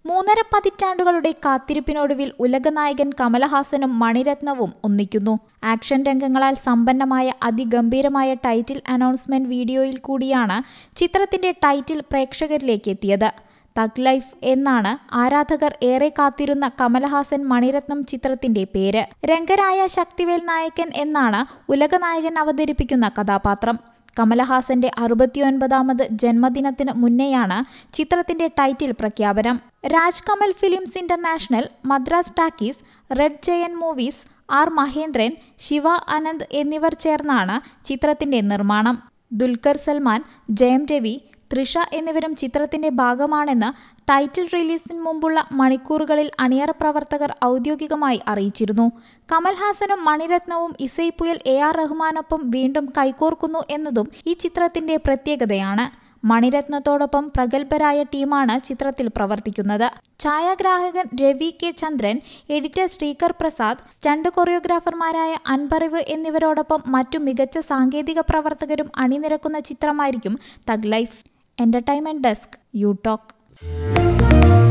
മൂന്നര പതിറ്റാണ്ടുകളുടെ കാത്തിരിപ്പിനൊടുവിൽ ഉലകനായകൻ കമലഹാസനും മണിരത്നവും ഒന്നിക്കുന്നു ആക്ഷൻ രംഗങ്ങളാൽ സമ്പന്നമായ അതിഗംഭീരമായ ടൈറ്റിൽ അനൗൺസ്മെന്റ് വീഡിയോയിൽ കൂടിയാണ് ചിത്രത്തിന്റെ ടൈറ്റിൽ പ്രേക്ഷകരിലേക്ക് എത്തിയത് തഗ് ലൈഫ് എന്നാണ് ആരാധകർ ഏറെ കാത്തിരുന്ന കമലഹാസൻ മണിരത്നം ചിത്രത്തിന്റെ പേര് രംഗരായ ശക്തിവേൽ നായകൻ എന്നാണ് ഉലകനായകൻ അവതരിപ്പിക്കുന്ന കഥാപാത്രം കമലഹാസന്റെ അറുപത്തിയൊൻപതാമത് ജന്മദിനത്തിന് മുന്നെയാണ് ചിത്രത്തിന്റെ ടൈറ്റിൽ പ്രഖ്യാപനം Raj Kamal films international Madras talkies red giant movies R Mahendran Siva Ananth എന്നിവർ ചേർന്നാണ് ചിത്രത്തിന്റെ നിർമ്മാണം ദുൽഖർ സൽമാൻ ജയം രവി തൃഷ എന്നിവരും ചിത്രത്തിന്റെ ഭാഗമാണെന്ന് ടൈറ്റിൽ റിലീസിന് മുമ്പുള്ള മണിക്കൂറുകളിൽ അണിയറ പ്രവർത്തകർ ഔദ്യോഗികമായി അറിയിച്ചിരുന്നു കമൽഹാസനും മണിരത്നവും ഇസൈപ്പുയൽ എ ആർ റഹ്മാനൊപ്പം വീണ്ടും കൈകോർക്കുന്നു എന്നതും ഈ ചിത്രത്തിന്റെ പ്രത്യേകതയാണ് മണിരത്നത്തോടൊപ്പം പ്രഗത്ഭരായ ടീമാണ് ചിത്രത്തിൽ പ്രവർത്തിക്കുന്നത് ഛായാഗ്രാഹകൻ Ravi K Chandran editor Sreekar Prasad stunt കൊറിയോഗ്രാഫർമാരായ അൻപറിവ് എന്നിവരോടൊപ്പം മറ്റു മികച്ച സാങ്കേതിക പ്രവർത്തകരും അണിനിരക്കുന്ന ചിത്രമായിരിക്കും thug life entertainment desk U talk